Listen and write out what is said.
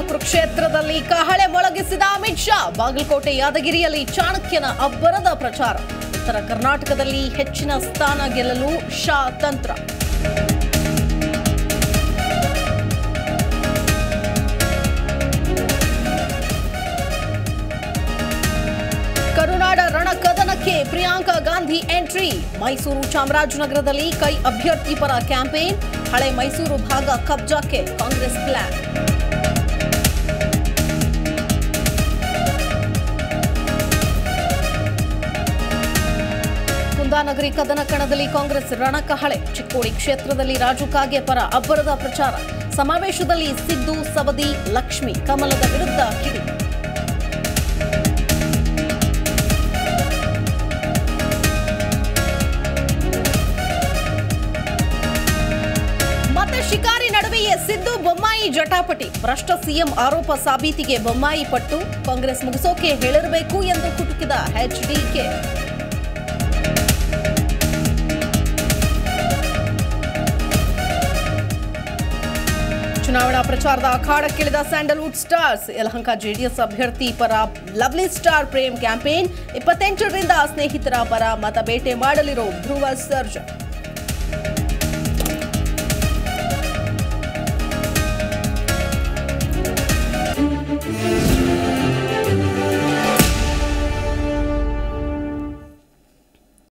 ಕುರುಕ್ಷೇತ್ರದಲ್ಲಿ ಕಹಳೆ ಮೊಳಗಿಸಿದ ಅಮಿತ್ ಶಾ ಬಾಗಲಕೋಟೆ ಯಾದಗಿರಿಯಲ್ಲಿ ಚಾಣಕ್ಯನ ಅಬ್ಬರದ ಪ್ರಚಾರ ಉತ್ತರ ಕರ್ನಾಟಕದಲ್ಲಿ ಹೆಚ್ಚಿನ ಸ್ಥಾನ ಗೆಲ್ಲಲು ಶಾ ತಂತ್ರ ಕರುನಾಡ ರಣಕದನಕ್ಕೆ ಪ್ರಿಯಾಂಕಾ ಗಾಂಧಿ ಎಂಟ್ರಿ ಮೈಸೂರು ಚಾಮರಾಜನಗರದಲ್ಲಿ ಕೈ ಅಭ್ಯರ್ಥಿ ಪರ ಕ್ಯಾಂಪೇನ್ ಹಳೆ ಮೈಸೂರು ಭಾಗ ಕಬ್ಜಾಕ್ಕೆ ಕಾಂಗ್ರೆಸ್ ಪ್ಲಾನ್ ಕುಂದಾನಗರಿ ಕದನ ಕಣದಲ್ಲಿ ಕಾಂಗ್ರೆಸ್ ರಣಕಹಳೆ ಚಿಕ್ಕೋಡಿ ಕ್ಷೇತ್ರದಲ್ಲಿ ರಾಜು ಕಾಗೆ ಪರ ಅಬ್ಬರದ ಪ್ರಚಾರ ಸಮಾವೇಶದಲ್ಲಿ ಸಿದ್ದು ಸವದಿ ಲಕ್ಷ್ಮಿ ಕಮಲದ ವಿರುದ್ಧ ಕಿಡಿ ಮತ್ತೆ ಶಿಕಾರಿ ನಡುವೆಯೇ ಸಿದ್ದು ಬೊಮ್ಮಾಯಿ ಜಟಾಪಟಿ ಭ್ರಷ್ಟ ಸಿಎಂ ಆರೋಪ ಸಾಬೀತಿಗೆ ಬೊಮ್ಮಾಯಿ ಪಟ್ಟು ಕಾಂಗ್ರೆಸ್ ಮುಗಿಸೋಕೆ ಹೇಳಿರಬೇಕು ಎಂದು ಕುಟುಕಿದ ಎಚ್ಡಿಕೆ ಚುನಾವಣಾ ಪ್ರಚಾರದ ಅಖಾಡಕ್ಕಿಳಿದ ಸ್ಯಾಂಡಲ್ವುಡ್ ಸ್ಟಾರ್ಸ್ ಯಲಹಂಕ ಜೆಡಿಎಸ್ ಅಭ್ಯರ್ಥಿ ಪರ ಲವ್ಲಿ ಸ್ಟಾರ್ ಪ್ರೇಮ್ ಕ್ಯಾಂಪೇನ್ ಇಪ್ಪತ್ತೆಂಟರಿಂದ ಸ್ನೇಹಿತರ ಪರ ಮತ ಬೇಟೆ ಮಾಡಲಿರೋ ಧ್ರುವ ಸರ್ಜಾ